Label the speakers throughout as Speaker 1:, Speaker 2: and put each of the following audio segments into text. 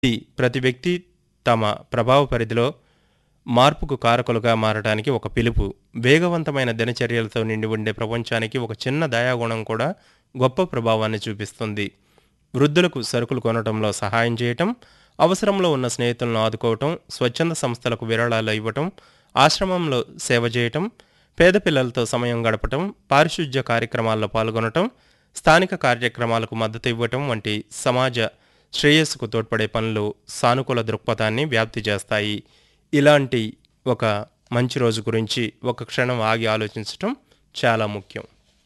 Speaker 1: ఇది ప్రతి వ్యక్తి తమ ప్రభావ పరిధిలో మార్పుకు కారకులుగా మారడానికి ఒక పిలుపు వేగవంతమైన దినచర్యలతో నిండి ఉండే ప్రపంచానికి ఒక చిన్న దయాగుణం కూడా గొప్ప ప్రభావాన్ని చూపిస్తుంది వృద్ధులకు సరుకులు కొనటంలో సహాయం చేయటం అవసరంలో ఉన్న స్నేహితులను ఆదుకోవటం స్వచ్ఛంద సంస్థలకు విరాళాలు ఇవ్వటం ఆశ్రమంలో సేవ చేయటం పేద పిల్లలతో సమయం గడపటం పారిశుధ్య కార్యక్రమాల్లో పాల్గొనటం స్థానిక కార్యక్రమాలకు మద్దతు ఇవ్వటం వంటి సమాజ శ్రేయస్సుకు తోడ్పడే పనులు సానుకూల దృక్పథాన్ని వ్యాప్తి చేస్తాయి ఇలాంటి ఒక మంచి రోజు గురించి ఒక క్షణం ఆగి ఆలోచించటం చాలా ముఖ్యం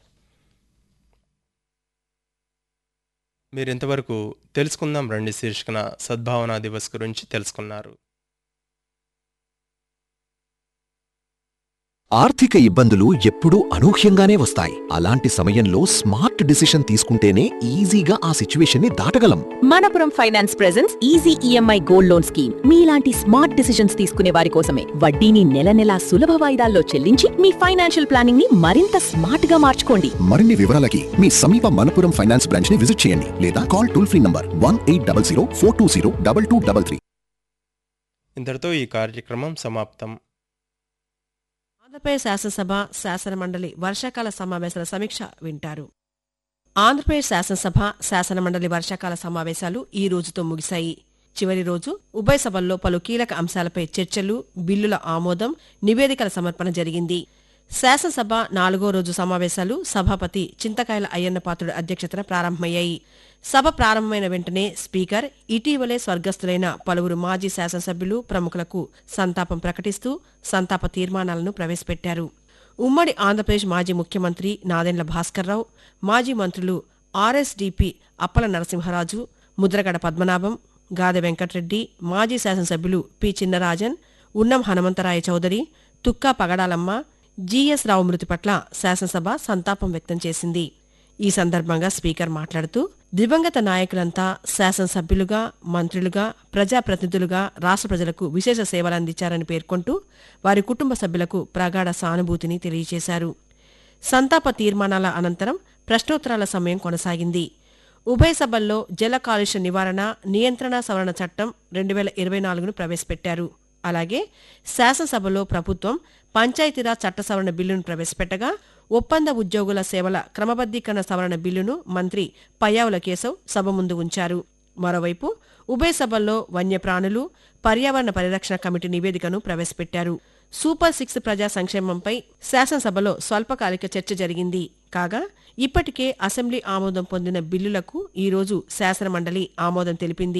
Speaker 1: మీరు ఇంతవరకు తెలుసుకుందాం రండి శీర్షికన సద్భావనా దివస్ గురించి తెలుసుకున్నారు
Speaker 2: ఆర్థిక ఇబ్బందులు ఎప్పుడూ అనూహ్యంగానే వస్తాయి అలాంటి సమయంలో స్మార్ట్ డిసిషన్ తీసుకుంటేనే ఈజీగా ఆ సిచ్యువేషన్ ని దాటగలం
Speaker 3: Manappuram finance presence easy EMI gold loan scheme మీలాంటి స్మార్ట్ డిసిషన్స్ తీసుకునే వారి కోసమే వడ్డీని నెల నెలా సులభ వాయిదాల్లో చెల్లించి మీ ఫైనాన్షియల్ ప్లానింగ్ ని మరింత స్మార్ట్ గా మార్చుకోండి
Speaker 2: మరిన్ని వివరాలకి మీ సమీప మనపురం ఫైనాన్స్ బ్రాంచ్ ని విజిట్ చేయండి లేదా call toll free number one eight double zero four two zero double two double three
Speaker 1: ఇంతటితో ఈ కార్యక్రమం సమాప్తం
Speaker 4: ఆంధ్రప్రదేశ్ శాసనసభ శాసన మండలి వర్షాకాల సమావేశాల సమీక్ష వింటారు ఆంధ్రప్రదేశ్ శాసనసభ శాసన మండలి వర్షాకాల సమావేశాలు ఈ రోజుతో ముగిశాయి చివరి రోజు ఉభయ సభల్లో పలు కీలక అంశాలపై చర్చలు బిల్లుల ఆమోదం నివేదికల సమర్పణ జరిగింది శాసనసభ నాలుగో రోజు సమావేశాలు సభాపతి చింతకాయల అయ్యన్న పాత్రుడి అధ్యక్షతన ప్రారంభమయ్యాయి సభ ప్రారంభమైన వెంటనే స్పీకర్ ఇటీవలే స్వర్గస్థులైన పలువురు మాజీ శాసనసభ్యులు ప్రముఖులకు సంతాపం ప్రకటిస్తూ సంతాప తీర్మానాలను ప్రవేశపెట్టారు ఉమ్మడి ఆంధ్రప్రదేశ్ మాజీ ముఖ్యమంత్రి నాదెండ్ల భాస్కర్రావు మాజీ మంత్రులు ఆర్ఎస్డీపీ అప్పల నరసింహరాజు ముద్రగడ పద్మనాభం గాదె వెంకట్రెడ్డి మాజీ శాసనసభ్యులు పి చిన్నరాజన్ ఉన్నం హనుమంతరాయ చౌదరి తుక్కా పగడాలమ్మ జీఎస్ రావు మృతి పట్ల శాసనసభ సంతాపం వ్యక్తం చేసింది ఈ సందర్భంగా స్పీకర్ మాట్లాడుతూ దివంగత నాయకులంతా శాసనసభ్యులుగా మంత్రులుగా ప్రజాప్రతినిధులుగా రాష్ట్ర ప్రజలకు విశేష సేవలందించారని పేర్కొంటూ వారి కుటుంబ సభ్యులకు ప్రగాఢ సానుభూతిని తెలియజేశారు సంతాప తీర్మానాల అనంతరం ప్రశ్నోత్తరాల సమయం కొనసాగింది ఉభయ సభల్లో జల కాలుష్య నివారణ నియంత్రణ సవరణ చట్టం రెండు వేల ఇరవై నాలుగును ప్రవేశపెట్టారు అలాగే శాసనసభలో ప్రభుత్వం పంచాయతీరాజ్ చట్ట సవరణ బిల్లును ప్రవేశపెట్టగా ఒప్పంద ఉద్యోగుల సేవల క్రమబద్దీకరణ సవరణ బిల్లును మంత్రి పయ్యావుల కేశవ్ సభ ముందు ఉంచారు మరోవైపు ఉభయ సభల్లో వన్యప్రాణులు పర్యావరణ పరిరక్షణ కమిటీ నివేదికను ప్రవేశపెట్టారు సూపర్ సిక్స్ ప్రజా సంక్షేమంపై శాసనసభలో స్వల్పకాలిక చర్చ జరిగింది కాగా ఇప్పటికే అసెంబ్లీ ఆమోదం పొందిన బిల్లులకు ఈ రోజు శాసనమండలి ఆమోదం తెలిపింది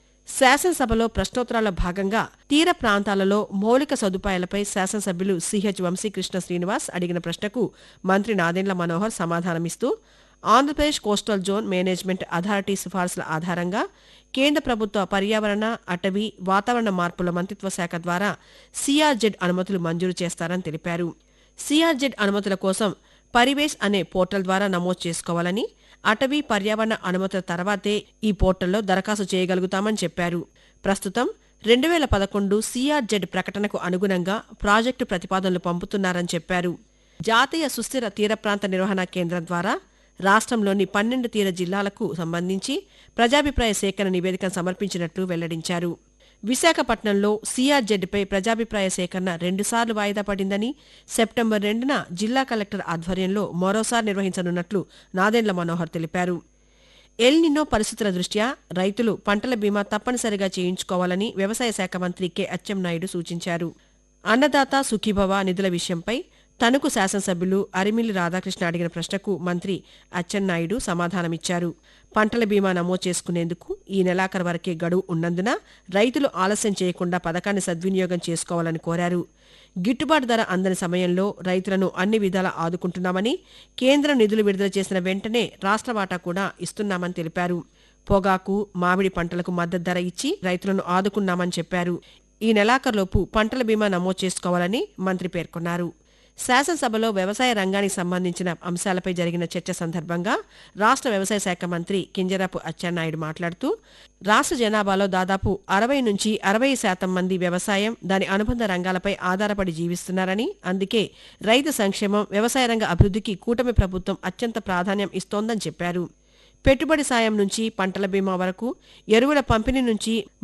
Speaker 4: శాసనసభలో ప్రశ్నోత్తరాల భాగంగా తీర ప్రాంతాలలో మౌలిక సదుపాయాలపై శాసనసభ్యులు సిహెచ్ వంశీకృష్ణ శ్రీనివాస్ అడిగిన ప్రశ్నకు మంత్రి నాదెండ్ల మనోహర్ సమాధానమిస్తూ Andhra Pradesh coastal zone management authority సిఫార్సుల ఆధారంగా కేంద్ర ప్రభుత్వ పర్యావరణ అటవీ వాతావరణ మార్పుల మంత్రిత్వ శాఖ ద్వారా సిఆర్జెడ్ అనుమతులు మంజూరు చేస్తారని తెలిపారు సిఆర్జెడ్ అనుమతుల కోసం పరివేశ్ అనే పోర్టల్ ద్వారా నమోదు చేసుకోవాలని అటవీ పర్యావరణ అనుమతుల తర్వాతే ఈ పోర్టల్లో దరఖాస్తు చేయగలుగుతామని చెప్పారు ప్రస్తుతం రెండు వేల పదకొండు సిఆర్జెడ్ ప్రకటనకు అనుగుణంగా ప్రాజెక్టు ప్రతిపాదనలు పంపుతున్నారని చెప్పారు జాతీయ సుస్థిర తీర ప్రాంత నిర్వహణ కేంద్రం ద్వారా రాష్ట్రంలోని పన్నెండు తీర జిల్లాలకు సంబంధించి ప్రజాభిప్రాయ సేకరణ నివేదికను సమర్పించినట్లు వెల్లడించారు విశాఖపట్నంలో సిఆర్జెడ్పై ప్రజాభిప్రాయ సేకరణ రెండుసార్లు వాయిదా పడిందని సెప్టెంబర్ రెండున జిల్లా కలెక్టర్ ఆధ్వర్యంలో మరోసారి నిర్వహించనున్నట్లు నాదెండ్ల మనోహర్ తెలిపారు ఎల్నినో పరిస్థితుల దృష్ట్యా రైతులు పంటల బీమా తప్పనిసరిగా చేయించుకోవాలని వ్యవసాయ శాఖ మంత్రి కె అచ్చెన్నాయుడు సూచించారు అన్నదాత సుఖీభవ నిధుల విషయంపై తణుకు శాసనసభ్యులు అరిమిల్లి రాధాకృష్ణ అడిగిన ప్రశ్నకు మంత్రి అచ్చెన్నాయుడు సమాధానమిచ్చారు పంటల బీమా నమోదు చేసుకునేందుకు ఈ నెలాఖరు వరకే గడువు ఉన్నందున రైతులు ఆలస్యం చేయకుండా పథకాన్ని సద్వినియోగం చేసుకోవాలని కోరారు గిట్టుబాటు ధర అందని సమయంలో రైతులను అన్ని విధాలా ఆదుకుంటున్నామని కేంద్రం నిధులు విడుదల చేసిన వెంటనే రాష్ట్ర వాటా కూడా ఇస్తున్నామని తెలిపారు పొగాకు మామిడి పంటలకు మద్దతు ధర ఇచ్చి రైతులను ఆదుకున్నామని చెప్పారు ఈ నెలాఖరులోపు పంటల బీమా నమోదు చేసుకోవాలని మంత్రి పేర్కొన్నారు శాసనసభలో వ్యవసాయ రంగానికి సంబంధించిన అంశాలపై జరిగిన చర్చ సందర్భంగా రాష్ట్ర వ్యవసాయ శాఖ మంత్రి కింజరాపు అచ్చెన్నాయుడు మాట్లాడుతూ రాష్ట్ర జనాభాలో దాదాపు అరవై నుంచి అరవై శాతం మంది వ్యవసాయం దాని అనుబంధ రంగాలపై ఆధారపడి జీవిస్తున్నారని అందుకే రైతు సంక్షేమం వ్యవసాయ రంగ అభివృద్ధికి కూటమి ప్రభుత్వం అత్యంత ప్రాధాన్యం ఇస్తోందని చెప్పారు పెట్టుబడి సాయం నుంచి పంటల బీమా వరకు ఎరువుల పంపిణీ నుంచి